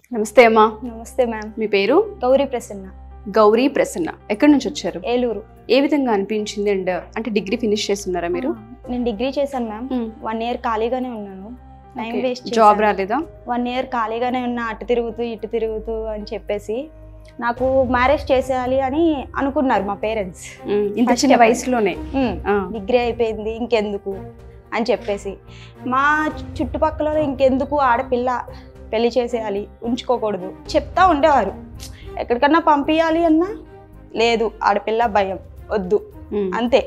నమస్తే అమ్మా నమస్తే మ్యామ్ మీ పేరు గౌరీ ప్రసన్న గౌరీ ప్రసన్న ఎక్కడి నుంచి వచ్చారు ఏలూరు ఏ విధంగా అనిపించింది అండ్ అంటే డిగ్రీ ఫినిష్ చేస్తున్నారా మీరు నేను డిగ్రీ చేశాను మ్యామ్ వన్ ఇయర్ ఖాళీగానే ఉన్నాను టైం వేస్ట్ జాబ్ రాలేదా వన్ ఇయర్ ఖాళీగానే ఉన్నా అటు తిరుగుతూ ఇటు తిరుగుతూ అని చెప్పేసి నాకు మ్యారేజ్ చేసేయాలి అని అనుకున్నారు మా పేరెంట్స్ మ్మ్. ఇంత First చిన్న చెప్పండి. వయసులోనే ఆ, డిగ్రీ అయిపోయింది ఇంకెందుకు అని చెప్పేసి మా చు- చుట్టుపక్కల ఇంకెందుకు ఆడపిల్ల పెళ్లి చేసేయాలి ఉంచుకోకూడదు చెప్తా ఉండేవారు ఎక్కడికన్నా పంపించాలి అన్నా లేదు ఆడపిల్ల భయం వద్దు మ్మ్. అంతే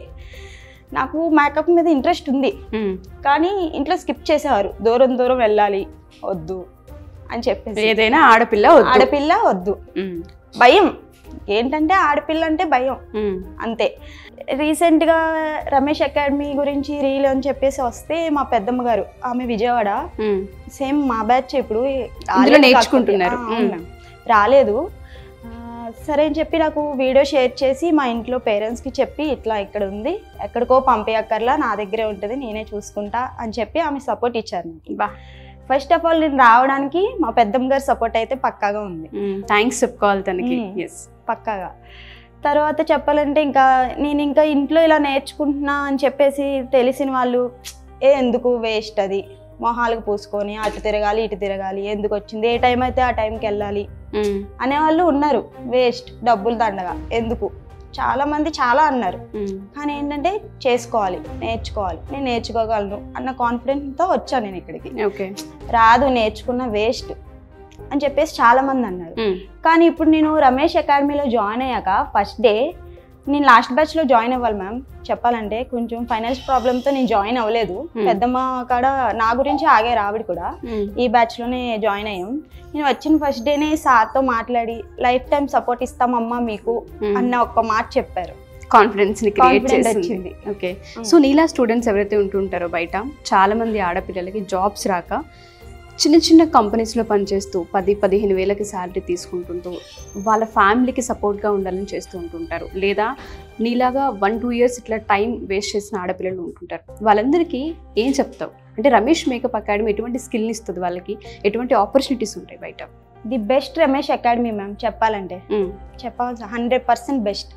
నాకు మేకప్ మీద ఇంట్రెస్ట్ ఉంది మ్మ్. కానీ ఇంట్లో స్కిప్ చేసేవారు దూరం దూరం వెళ్ళాలి వద్దు అని చెప్పేసి ఏదైనా ఆడపిల్ల వద్దు. ఆడపిల్ల వద్దు మ్మ్. భయం ఏంటంటే ఆడపిల్ల అంటే భయం మ్మ్. అంతే రీసెంట్గా రమేష్ అకాడమీ గురించి రీల్ అని చెప్పేసి వస్తే మా పెద్దమ్మ గారు ఆమె విజయవాడ మ్మ్. సేమ్ మా బ్యాచ్ ఇప్పుడు ఇందులో రాలేదు నేర్చుకుంటున్నారు. కాకపోతే, ఆ, అవును మ్యామ్. రాలేదు ఆ, సరే అని చెప్పి నాకు వీడియో షేర్ చేసి మా ఇంట్లో పేరెంట్స్కి చెప్పి ఇట్లా ఇక్కడ ఉంది ఎక్కడికో పంపేయక్కర్లా నా దగ్గరే ఉంటుంది నేనే చూసుకుంటా అని చెప్పి ఆమె సపోర్ట్ ఇచ్చారు నాకు బా ఫస్ట్ ఆఫ్ ఆల్ నేను రావడానికి మా పెద్దమ్మ గారి సపోర్ట్ అయితే పక్కాగా ఉంది థ్యాంక్స్ చెప్పుకోవాలి తనకి మ్మ్. ఎస్ పక్కాగా తర్వాత చెప్పాలంటే ఇంకా నేను ఇంకా ఇంట్లో ఇలా నేర్చుకుంటున్నా అని చెప్పేసి తెలిసిన వాళ్ళు ఏ ఎందుకు వేస్ట్ అది మొహాలకు పూసుకొని అటు తిరగాలి ఇటు తిరగాలి ఎందుకు వచ్చింది ఏ టైం అయితే ఆ టైంకి వెళ్ళాలి అనేవాళ్ళు ఉన్నారు వేస్ట్ డబ్బులు దండగా ఎందుకు చాలా మంది చాలా అన్నారు కానీ ఏంటంటే చేసుకోవాలి నేర్చుకోవాలి నేను నేర్చుకోగలను అన్న కాన్ఫిడెన్స్తో వచ్చాను నేను ఇక్కడికి ఓకే రాదు నేర్చుకున్న వేస్ట్ అని చెప్పేసి చాలా మంది అన్నారు కానీ ఇప్పుడు నేను రమేష్ అకాడమీలో జాయిన్ అయ్యాక ఫస్ట్ డే నేను లాస్ట్ బ్యాచ్లో జాయిన్ అవ్వాలి మ్యామ్ చెప్పాలంటే కొంచెం ఫైనాన్స్ ప్రాబ్లంతో నేను జాయిన్ అవ్వలేదు Hmm. పెద్దమ్మ కాడ నా గురించి ఆగారు ఆవిడ కూడా ఈ బ్యాచ్లోనే జాయిన్ అయ్యాం నేను వచ్చిన ఫస్ట్ డేనే సార్తో మాట్లాడి లైఫ్ టైం సపోర్ట్ ఇస్తామమ్మా మీకు అన్న ఒక్క మాట చెప్పారు కాన్ఫిడెన్స్ ని క్రియేట్ Confidence చేసింది వచ్చింది. Okay Mm. సో నీలా స్టూడెంట్స్ ఎవరైతే ఉంటుంటారో బయట చాలా మంది ఆడపిల్లలకి జాబ్స్ రాక చిన్న చిన్న కంపెనీస్లో పనిచేస్తూ పది పదిహేను వేలకి శాలరీ తీసుకుంటుంటూ వాళ్ళ ఫ్యామిలీకి సపోర్ట్గా ఉండాలని చేస్తూ ఉంటుంటారు లేదా నీలాగా వన్ టూ ఇయర్స్ ఇట్లా టైం వేస్ట్ చేసిన ఆడపిల్లలు ఉంటుంటారు వాళ్ళందరికీ ఏం చెప్తావు అంటే రమేష్ మేకప్ అకాడమీ ఎటువంటి స్కిల్ని ఇస్తుంది వాళ్ళకి ఎటువంటి ఆపర్చునిటీస్ ఉంటాయి బయట the best Ramesh academy ma'am చెప్పాలంటే Mm. చెప్పాల్సిన హండ్రెడ్ పర్సెంట్ బెస్ట్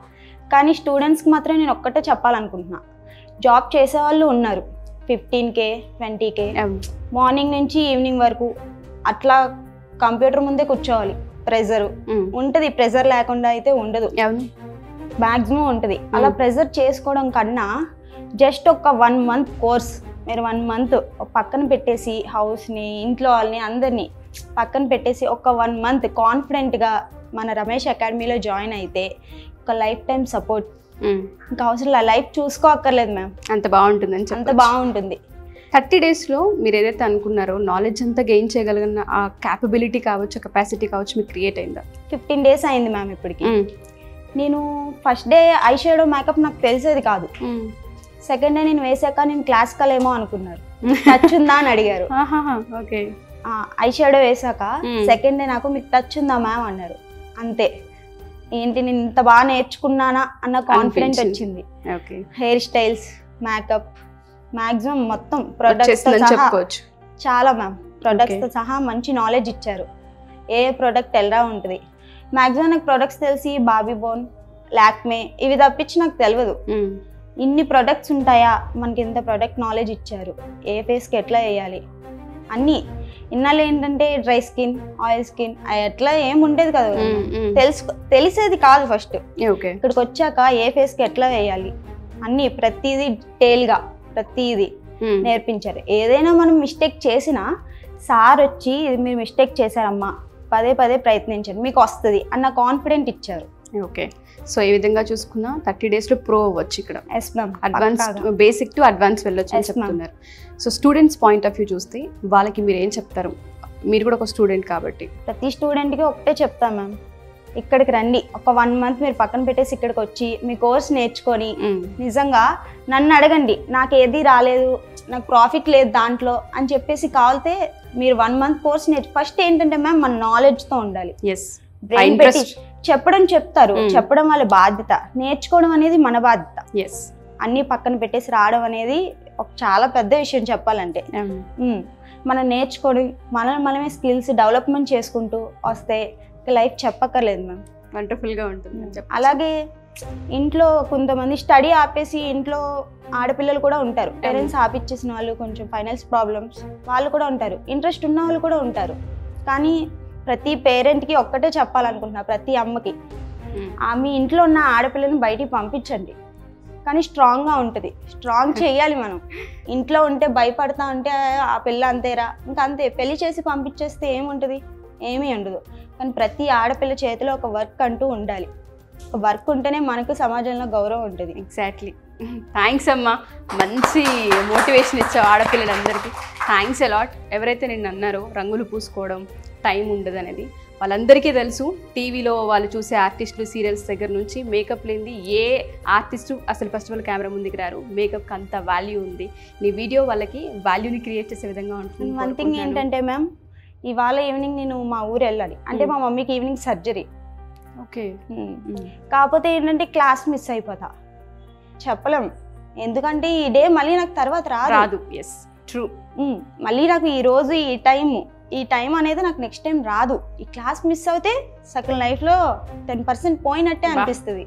కానీ స్టూడెంట్స్కి మాత్రం నేను ఒక్కటే చెప్పాలనుకుంటున్నా జాబ్ చేసేవాళ్ళు ఉన్నారు fifteen K twenty K Um, morning నుంచి ఈవినింగ్ వరకు అట్లా కంప్యూటర్ ముందే కూర్చోవాలి ప్రెజర్ mm. ఉంటుంది ప్రెజర్ లేకుండా అయితే ఉండదు అవును మ్యాక్సిమం ఉంటుంది అలా Hmm. ప్రెజర్ చేసుకోవడం కన్నా జస్ట్ ఒక వన్ మంత్ కోర్స్ మీరు వన్ మంత్ పక్కన పెట్టేసి హౌస్ని ఇంట్లో వాళ్ళని అందరినీ పక్కన పెట్టేసి ఒక వన్ మంత్ కాన్ఫిడెంట్గా మన రమేష్ అకాడమీలో జాయిన్ అయితే ఒక లైఫ్ టైం సపోర్ట్ Mm. ఇంకా అవసరం లైఫ్ చూసుకోక్కర్లేదు మ్యామ్ అంత బాగుంటుందని అంత చెప్పి బాగుంటుంది థర్టీ డేస్లో మీరు ఏదైతే అనుకున్నారో నాలెడ్జ్ అంతా గెయిన్ చేయగలిగిన ఆ క్యాపబిలిటీ కావచ్చు కెపాసిటీ కావచ్చు మీకు క్రియేట్ అయిందా ఫిఫ్టీన్ డేస్ అయింది మ్యామ్ ఇప్పటికి నేను first day eye shadow makeup నాకు తెలిసేది కాదు సెకండ్ డే నేను వేసాక నేను క్లాసికల్ ఏమో అనుకున్నారు టచ్ ఉందా అని అడిగారు ఓకే ఐ షాడో వేసాక Hmm. సెకండ్ డే నాకు మీకు టచ్ ఉందా మ్యామ్ అన్నారు అంతే ఏంటి నేను ఇంత బాగా నేర్చుకున్నానా అన్న కాన్ఫిడెంట్ అనిపించింది. వచ్చింది okay hair styles makeup maximum మొత్తం ప్రొడక్ట్స్ వచ్చేసిందని చెప్పుకోవచ్చు చాలా మ్యామ్ ప్రొడక్ట్స్ Okay. తో సహా మంచి నాలెడ్జ్ ఇచ్చారు ఏ ప్రోడక్ట్ ఎలా ఉంటుంది మాక్సిమం నాకు ప్రొడక్ట్స్ తెలిసి బాబీ బోన్ లాక్మే ఇవి తప్పించి నాకు తెలియదు Mm. ఇన్ని ప్రొడక్ట్స్ ఉంటాయా మనకి ఇంత ప్రొడక్ట్ నాలెడ్జ్ ఇచ్చారు ఏ ఫేస్కి ఎట్లా వేయాలి అన్నీ ఇన్నాళ్ళు ఏంటంటే డ్రై స్కిన్ ఆయిల్ స్కిన్ ఎట్లా ఏం ఉండేది కదా Mm, mm. తెలుసు తెలిసేది కాదు ఫస్ట్ ఓకే ఇక్కడికి వచ్చాక ఏ ఫేస్కి ఎట్లా వేయాలి అన్నీ ప్రతిదీ డీటెయిల్గా ప్రతిదీ Mm. నేర్పించారు ఏదైనా మనం మిస్టేక్ చేసినా సార్ వచ్చి "ఇది మీరు మిస్టేక్ చేశారమ్మా పదే పదే ప్రయత్నించండి మీకు వస్తుంది అన్న కాన్ఫిడెంట్ ఇచ్చారు ఓకే సో ఈ విధంగా చూసుకున్నా థర్టీ డేస్లో ప్రో అవ్వచ్చు ఇక్కడ yes ma'am advance basic to advance వెళ్ళొచ్చు అని Yes, ma'am. చెప్తున్నారు so students point of view చూస్తే వాళ్ళకి మీరు ఏం చెప్తారు మీరు కూడా ఒక స్టూడెంట్ కాబట్టి ప్రతి స్టూడెంట్కి ఒకటే చెప్తాం మ్యామ్ ఇక్కడికి రండి ఒక వన్ మంత్ మీరు పక్కన పెట్టేసి ఇక్కడికి వచ్చి మీ కోర్స్ నేర్చుకొని Mm. నిజంగా నన్ను అడగండి నాకు ఏది రాలేదు నాకు ప్రాఫిట్ లేదు దాంట్లో అని చెప్పేసి కావాలితే మీరు వన్ మంత్ కోర్స్ నేర్చు ఫస్ట్ ఏంటంటే మ్యామ్ మన నాలెడ్జ్తో ఉండాలి ఎస్ బ్రెయిన్ పెట్టి ఇంట్రెస్ట్ చెప్పడం చెప్తారు Mm. చెప్పడం వాళ్ళ బాధ్యత నేర్చుకోవడం అనేది మన బాధ్యత ఎస్ అన్నీ పక్కన పెట్టేసి రావడం అనేది ఒక చాలా పెద్ద విషయం చెప్పాలంటే ఉమ్. మనం నేర్చుకొని మనం మనమే స్కిల్స్ డెవలప్మెంట్ చేసుకుంటూ వస్తే లైఫ్ చెప్పక్కర్లేదు మ్యామ్ వండర్ఫుల్ గా ఉంటుంది అని చెప్పొచ్చు. అలాగే ఇంట్లో కొంతమంది స్టడీ ఆపేసి ఇంట్లో ఆడపిల్లలు కూడా ఉంటారు పేరెంట్స్ ఆపిచ్చేసిన వాళ్ళు కొంచెం ఫైనాన్స్ ప్రాబ్లమ్స్ వాళ్ళు కూడా ఉంటారు ఇంట్రెస్ట్ ఉన్న వాళ్ళు కూడా ఉంటారు కానీ ప్రతి పేరెంట్కి ఒక్కటే చెప్పాలనుకుంటున్నా ప్రతి అమ్మకి ఉమ్. ఆ మీ ఇంట్లో ఉన్న ఆడపిల్లని బయటికి పంపించండి కానీ స్ట్రాంగ్గా ఉంటుంది స్ట్రాంగ్ చేయాలి మనం ఇంట్లో ఉంటే భయపడతా ఉంటే ఆ పిల్ల అంతేరా ఇంకా అంతే పెళ్లి చేసి పంపించేస్తే ఏముంటుంది ఏమీ ఉండదు కానీ ప్రతి ఆడపిల్ల చేతిలో ఒక వర్క్ అంటూ ఉండాలి ఒక వర్క్ ఉంటేనే మనకు సమాజంలో గౌరవం ఉంటుంది ఎగ్జాక్ట్లీ థ్యాంక్స్ అమ్మా మంచి మోటివేషన్ ఇచ్చావు ఆడపిల్లలందరికీ థ్యాంక్స్ అలాట్ ఎవరైతే నిన్ను అన్నారో రంగులు పూసుకోవడం టైం ఉండదు అనేది వాళ్ళందరికీ తెలుసు టీవీలో వాళ్ళు చూసే ఆర్టిస్టులు సీరియల్స్ దగ్గర నుంచి మేకప్ లేనిది ఏ ఆర్టిస్టు అసలు ఫస్ట్ ఆఫ్ ఆల్ కెమెరా ముందుకు రారు మేకప్కి అంత వాల్యూ ఉంది నీ వీడియో వాళ్ళకి వాల్యూని క్రియేట్ చేసే విధంగా ఉంటుంది వన్ థింగ్ ఏంటంటే మ్యామ్ ఇవాళ ఈవినింగ్ నేను మా ఊరు వెళ్ళాలి అంటే మా మమ్మీకి ఈవినింగ్ సర్జరీ ఓకే కాకపోతే ఏంటంటే క్లాస్ మిస్ అయిపోతా చెప్పలేం ఎందుకంటే ఈ డే మళ్ళీ నాకు తర్వాత రాదు రాదు ఎస్ ట్రూ ఉమ్, మళ్ళీ నాకు ఈ రోజు ఈ టైం ఈ టైం అనేది నాకు నెక్స్ట్ టైం రాదు ఈ క్లాస్ మిస్ అవుతే సగం లైఫ్లో టెన్ పర్సెంట్ పోయినట్టే బా. అనిపిస్తుంది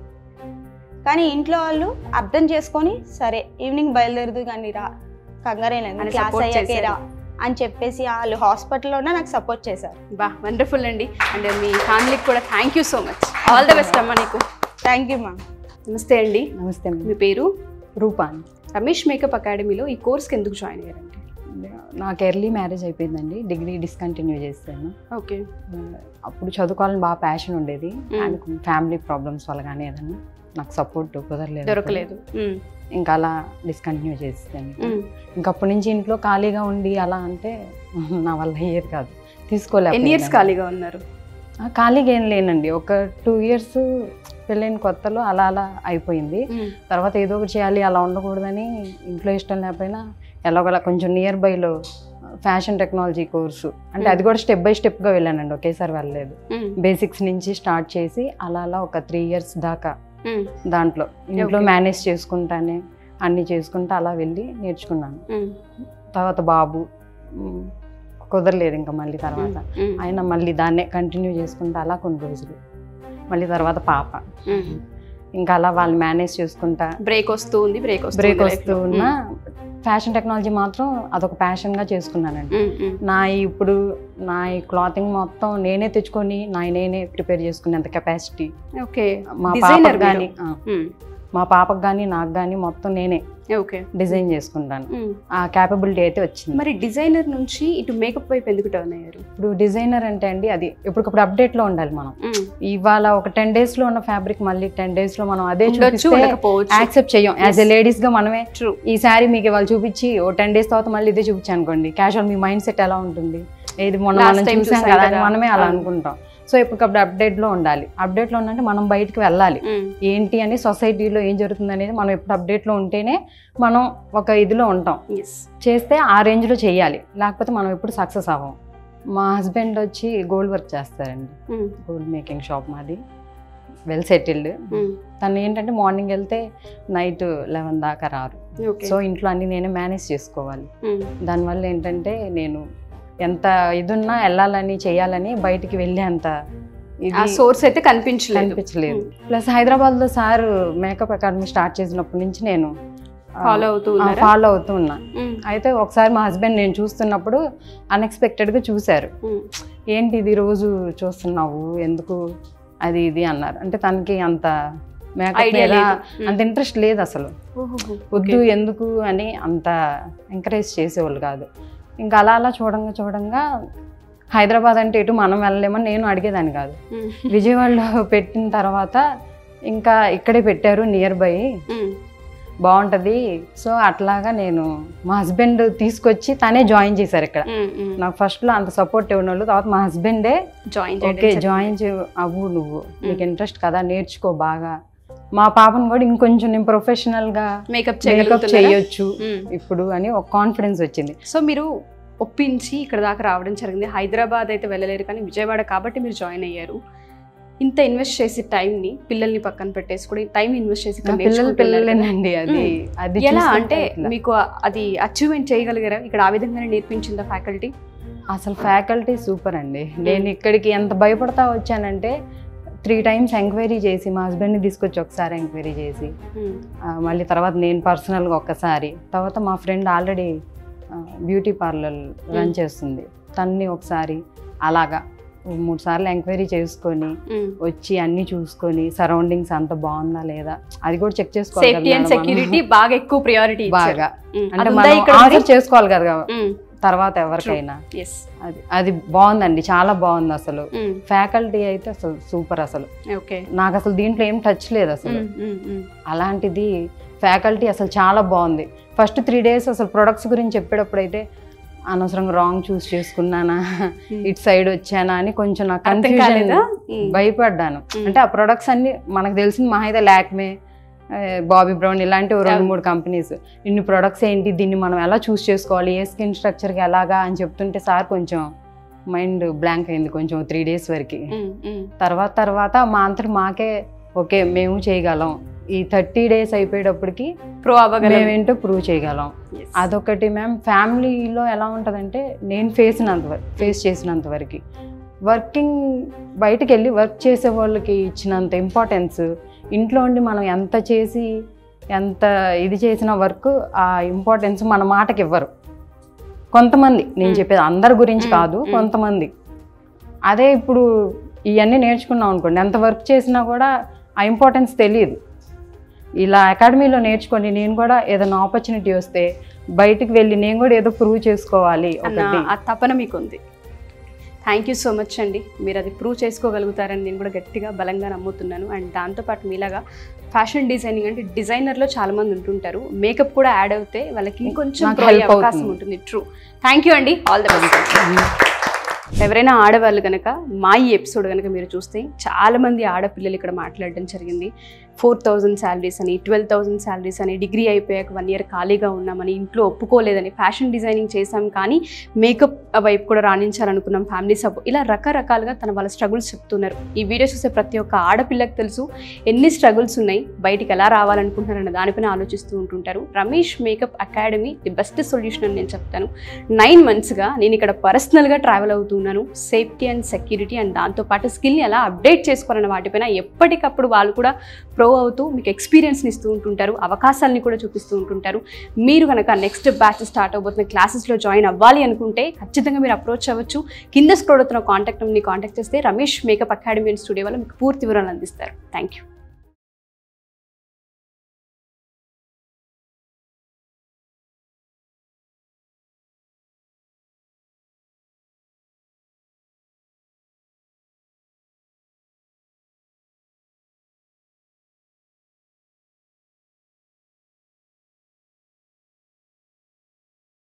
కానీ ఇంట్లో వాళ్ళు అర్థం చేసుకొని సరే ఈవినింగ్ బయలుదేరదు కానీ రా కంగారే లేదు అని క్లాస్ support అయ్యాకే చేశారు. రా అని చెప్పేసి వాళ్ళు హాస్పిటల్లో ఉన్న నాకు సపోర్ట్ చేశారు బా వండర్ఫుల్ అండి అండ్ మీ ఫ్యామిలీకి కూడా thank you so much all the best అమ్మా నీకు థ్యాంక్ యూ మ్యామ్ నమస్తే అండి నమస్తే మేడం. మీ పేరు రూపాన్ రమేష్ మేకప్ అకాడమీలో ఈ కోర్స్కి ఎందుకు జాయిన్ అయ్యారండి నాకు ఎర్లీ మ్యారేజ్ అయిపోయిందండి డిగ్రీ డిస్కంటిన్యూ చేశాను ఓకే అప్పుడు చదువుకోవాలని బాగా ప్యాషన్ ఉండేది మ్మ్. అండ్ ఫ్యామిలీ ప్రాబ్లమ్స్ వల్ల కానీ ఏదన్నా నాకు సపోర్ట్ కుదరలేదు దొరకలేదు మ్మ్. ఇంకా అలా డిస్కంటిన్యూ చేసాను మ్మ్. ఇంకా అప్పటి నుంచి ఇంట్లో ఖాళీగా ఉండి అలా అంటే నా వల్ల అయ్యేది కాదు ఎన్ని ఇయర్స్ తీసుకోలేదు ఖాళీగా ఉన్నారు ఖాళీగా ఏం లేనండి ఒక టూ ఇయర్స్ పెళ్ళైన కొత్తలో అలా అలా అయిపోయింది మ్మ్. తర్వాత ఏదో ఒకటి చేయాలి అలా ఉండకూడదని ఇంట్లో ఇష్టం లేకపోయినా ఎలాగోలా కొంచెం నియర్ బైలో ఫ్యాషన్ టెక్నాలజీ కోర్సు అంటే అది కూడా స్టెప్ బై స్టెప్గా వెళ్ళానండి ఒకేసారి వెళ్ళలేదు మ్మ్. బేసిక్స్ నుంచి స్టార్ట్ చేసి అలా అలా ఒక త్రీ ఇయర్స్ దాకా మ్మ్. దాంట్లో ఇంట్లో Okay. మేనేజ్ చేసుకుంటానే అన్నీ చేసుకుంటా అలా వెళ్ళి నేర్చుకున్నాను మ్మ్. తర్వాత బాబు మ్, కుదరలేదు ఇంకా మళ్ళీ తర్వాత మ్మ్. ఆయన మళ్ళీ దాన్నే కంటిన్యూ చేసుకుంటా అలా కొన్ని రోజులు మళ్ళీ తర్వాత పాప మ్మ్. ఇంకా అలా వాళ్ళు మేనేజ్ చేసుకుంటా బ్రేక్ వస్తూ ఉంది బ్రేక్ వస్తూ బ్రేక్ ఉంది వస్తూ life లో. ఉన్నా ఫ్యాషన్ టెక్నాలజీ మాత్రం అదొక ప్యాషన్గా చేసుకున్నానండి మ్మ్. మ్మ్. నా ఇప్పుడు నా ఈ క్లాతింగ్ మొత్తం నేనే తెచ్చుకొని నా నేనే ప్రిపేర్ చేసుకునేంత కెపాసిటీ ఓకే మా Designer పాపకు కానీ మ్మ్. మా పాపకు కానీ నాకు కానీ మొత్తం నేనే ఓకే డిజైన్ చేసుకుంటాను మ్మ్. ఆ క్యాపబిలిటీ అయితే వచ్చింది మరి డిజైనర్ నుంచి ఇటు మేకప్ వైపు ఎందుకు టర్న్ అయ్యారు ఇప్పుడు డిజైనర్ అంటే అండి అది ఎప్పటికప్పుడు అప్డేట్లో ఉండాలి మనం మ్మ్. ఇవాళ ఒక టెన్ డేస్లో ఉన్న ఫ్యాబ్రిక్ మళ్ళీ టెన్ డేస్లో మనం అదే ఉండొచ్చు చూపిస్తే ఉండకపోవచ్చు యాక్సెప్ట్ చెయ్యం యాజ్ ఎ లేడీస్గా మనమే ట్రూ ఈ శారీ మీకు ఇవాళ చూపించి ఓ టెన్ డేస్ తర్వాత మళ్ళీ ఇదే చూపించాను అనుకోండి క్యాజువల్ మీ మైండ్ సెట్ ఎలా ఉంటుంది ఏది మొన్న Last మనం time చూసాం చూసాం కదా అని కదా. మనమే అలా అవును. అనుకుంటాం సో ఎప్పటికప్పుడు అప్డేట్లో ఉండాలి అప్డేట్లో ఉందంటే మనం బయటికి వెళ్ళాలి ఏంటి అని సొసైటీలో ఏం జరుగుతుంది అనేది మనం ఎప్పుడు అప్డేట్లో ఉంటేనే మనం ఒక ఇదిలో ఉంటాం ఎస్ చేస్తే ఆ రేంజ్లో చేయాలి లేకపోతే మనం ఎప్పుడు సక్సెస్ అవ్వం మా హస్బెండ్ వచ్చి గోల్డ్ వర్క్ చేస్తారండి గోల్డ్ మేకింగ్ షాప్ మాది వెల్ సెటిల్డ్ తను ఏంటంటే మార్నింగ్ వెళ్తే నైట్ లెవెన్ దాకా రారు ఓకే సో ఇంట్లో అన్ని నేనే మేనేజ్ చేసుకోవాలి దానివల్ల ఏంటంటే నేను ఎంత ఇదున్నా వెళ్ళాలని చేయాలని బయటికి వెళ్ళేంత ఆ ఇది సోర్స్ అయితే కనిపించలేదు కనిపించలేదు ప్లస్ హైదరాబాద్లో సార్ మేకప్ అకాడమీ స్టార్ట్ చేసినప్పటి నుంచి నేను ఫాలో అవుతూ ఉన్నారా ఫాలో అవుతూ ఉన్నా మ్మ్. అయితే ఒకసారి మా హస్బెండ్ నేను చూస్తున్నప్పుడు అన్ఎక్స్పెక్టెడ్గా చూశారు మ్మ్. ఏంటి ఇది రోజు చూస్తున్నావు ఎందుకు అది ఇది అన్నారు అంటే తనకి అంత మేకప్ ఐడియా మీద లేదు అంత ఇంట్రెస్ట్ లేదు అసలు ఓహోహో. వద్దు ఎందుకు అని అంత ఎంకరేజ్ చేసేవాళ్ళు కాదు ఇంకా అలా అలా చూడంగా చూడంగా హైదరాబాద్ అంటే ఎటు మనం వెళ్ళలేమని నేను అడిగేదాన్ని కాదు మ్మ్. విజయవాడలో పెట్టిన తర్వాత ఇంకా ఇక్కడే పెట్టారు నియర్ బై మ్మ్. బాగుంటుంది సో అట్లాగా నేను మా హస్బెండ్ తీసుకొచ్చి తనే జాయిన్ చేశారు ఇక్కడ మ్మ్. మ్మ్. నాకు ఫస్ట్లో అంత సపోర్ట్ ఇవ్వని వాళ్ళు తర్వాత మా హస్బెండే జాయిన్ ఓకే చేయడం జాయిన్ చే అవ్వు నువ్వు నీకు ఇంట్రెస్ట్ కదా నేర్చుకో బాగా మా పాపను కూడా ఇంకొంచెం నేను ప్రొఫెషనల్గా మేకప్ మేకప్ చేయగలుగుతున్నారా చేయొచ్చు మ్మ్. ఇప్పుడు అని ఒక కాన్ఫిడెన్స్ వచ్చింది సో మీరు ఒప్పించి ఇక్కడ దాకా రావడం జరిగింది హైదరాబాద్ అయితే వెళ్ళలేరు కానీ విజయవాడ కాబట్టి మీరు జాయిన్ అయ్యారు ఇంత ఇన్వెస్ట్ చేసి టైంని పిల్లల్ని పక్కన పెట్టేసి కూడా టైం ఇన్వెస్ట్ చేసి ఇక్కడ నా పిల్లలు నేర్చుకుంటున్నారు కదా. పిల్లలేనండి అది అది ఎలా చూస్తుంటే అంటే ఇట్లా. మీకు అది అచీవ్మెంట్ చేయగలిగారా ఇక్కడ ఆ విధంగానే నేర్పించిందా ఫ్యాకల్టీ అసలు ఫ్యాకల్టీ సూపర్ అండి నేను ఇక్కడికి ఎంత భయపడతా వచ్చానంటే త్రీ టైమ్స్ ఎంక్వైరీ చేసి మా హస్బెండ్ని తీసుకొచ్చి ఒకసారి ఎంక్వైరీ చేసి ఆ, మళ్ళీ తర్వాత నేను పర్సనల్గా ఒక్కసారి తర్వాత మా friend already beauty parlour run చేస్తుంది తన్ని ఒకసారి అలాగా మూడు సార్లు ఎంక్వైరీ చేసుకొని వచ్చి అన్ని చూసుకొని సరౌండింగ్స్ అంత బాగుందా లేదా అది కూడా చెక్ చేసుకోవాలి సేఫ్టీ కదా అండ్ మేడం మనం. సెక్యూరిటీ బాగా ఎక్కువ ప్రియారిటీ బాగా అంటే మనం ఆన్సర్ చేసుకోవాలి కదా తర్వాత ఎవరికైనా ఎస్ అది అది బాగుందండి చాలా బాగుంది అసలు ఫ్యాకల్టీ అయితే అసలు సూపర్ అసలు ఓకే నాకు అసలు దీంట్లో ఏం టచ్ లేదు అసలు అలాంటిది ఫ్యాకల్టీ అసలు చాలా బాగుంది ఫస్ట్ త్రీ డేస్ అసలు ప్రొడక్ట్స్ గురించి చెప్పేటప్పుడు అయితే అనవసరంగా రాంగ్ చూస్ చేసుకున్నానా ఇటు సైడ్ వచ్చానా అని కొంచెం నాకు అర్థం కన్ఫ్యూజన్ కాలేదా భయపడ్డాను Mm. అంటే ఆ ప్రొడక్ట్స్ అన్ని మనకు తెలిసింది మహా అయితే లాక్మే బాబీ బ్రౌన్ ఇలాంటి ఓ రెండు Yeah. మూడు కంపెనీస్ ఇన్ని ప్రొడక్ట్స్ ఏంటి దీన్ని మనం ఎలా చూస్ చేసుకోవాలి ఏ స్కిన్ స్ట్రక్చర్కి ఎలాగా అని చెప్తుంటే సార్ కొంచెం మైండ్ బ్లాంక్ అయింది కొంచెం త్రీ డేస్ వరకు తర్వాత తర్వాత మా అంతటి మాకే ఓకే మేము చేయగలం ఈ థర్టీ డేస్ అయిపోయేటప్పటికి ప్రో అవ్వగలం మేమేంటో ప్రూవ్ చేయగలం Yes. అదొకటి మ్యామ్ ఫ్యామిలీలో ఎలా ఉంటుందంటే నేను ఫేసినంత వరకు ఫేస్ చేసినంత వరకు వర్కింగ్ బయటికి వెళ్ళి వర్క్ చేసే వాళ్ళకి ఇచ్చినంత ఇంపార్టెన్స్ ఇంట్లో ఉండి మనం ఎంత చేసి ఎంత ఇది చేసిన వర్క్ ఆ ఇంపార్టెన్స్ మన మాటకి ఇవ్వరు కొంతమంది నేను Mm. చెప్పేది అందరి గురించి Mm, కాదు mm. కొంతమంది అదే ఇప్పుడు ఇవన్నీ నేర్చుకున్నాం అనుకోండి ఎంత వర్క్ చేసినా కూడా ఆ ఇంపార్టెన్స్ తెలియదు ఇలా అకాడమీలో నేర్చుకొని నేను కూడా ఏదైనా ఆపర్చునిటీ వస్తే బయటికి వెళ్ళి నేను కూడా ఏదో ప్రూవ్ చేసుకోవాలి అన్న ఒకటి ఆ తపన మీకు ఉంది థ్యాంక్ యూ సో మచ్ అండి మీరు అది ప్రూవ్ చేసుకోగలుగుతారని నేను కూడా గట్టిగా బలంగా నమ్ముతున్నాను అండ్ దాంతోపాటు మీలాగా ఫ్యాషన్ డిజైనింగ్ అంటే డిజైనర్లో చాలా మంది ఉంటుంటారు మేకప్ కూడా యాడ్ అవుతే వాళ్ళకి ఇంకొంచెం నాకు grow అయ్యే help అవకాశం అవుతుంది. ఉంటుంది ట్రూ థ్యాంక్ యూ అండి ఆల్ ద బెస్ట్ ఎవరైనా ఆడవాళ్ళు కనుక మా ఈ ఎపిసోడ్ కనుక మీరు చూస్తే చాలా మంది ఆడపిల్లలు ఇక్కడ మాట్లాడడం జరిగింది ఫోర్ థౌజండ్ శాలరీస్ అని ట్వెల్వ్ థౌజండ్ శాలరీస్ అని డిగ్రీ అయిపోయాక వన్ ఇయర్ ఖాళీగా ఉన్నామని ఇంట్లో ఒప్పుకోలేదని ఫ్యాషన్ డిజైనింగ్ చేశాం కానీ మేకప్ వైపు కూడా రాణించాలనుకున్నాం ఫ్యామిలీ సపోర్ట్ ఇలా రకరకాలుగా తన వాళ్ళ స్ట్రగుల్స్ చెప్తున్నారు ఈ వీడియో చూసే ప్రతి ఒక్క ఆడపిల్లకి తెలుసు ఎన్ని స్ట్రగుల్స్ ఉన్నాయి బయటికి ఎలా రావాలనుకుంటున్నారన్న దానిపైన ఆలోచిస్తూ ఉంటుంటారు Ramesh makeup academy the best solution అని నేను చెప్తాను నైన్ మంత్స్గా నేను ఇక్కడ పర్సనల్గా ట్రావెల్ అవుతున్నాను సేఫ్టీ అండ్ సెక్యూరిటీ అండ్ దాంతోపాటు స్కిల్ని ఎలా అప్డేట్ చేసుకోవాలన్న వాటిపైన ఎప్పటికప్పుడు వాళ్ళు కూడా ప్రో అవుతూ మీకు ఎక్స్పీరియన్స్ని ఇస్తూ ఉంటుంటారు అవకాశాలని కూడా చూపిస్తూ ఉంటుంటారు మీరు కనుక నెక్స్ట్ బ్యాచ్ స్టార్ట్ అవబోతున్న క్లాసెస్లో జాయిన్ అవ్వాలి అనుకుంటే ఖచ్చితంగా మీరు అప్రోచ్ అవ్వచ్చు కింద స్క్రోడ్ అవుతున్న కాంటాక్ట్ నెంబర్ని కాంటాక్ట్ చేస్తే Ramesh makeup academy and studio వాళ్ళు మీకు పూర్తి వివరాలు అందిస్తారు థ్యాంక్ యూ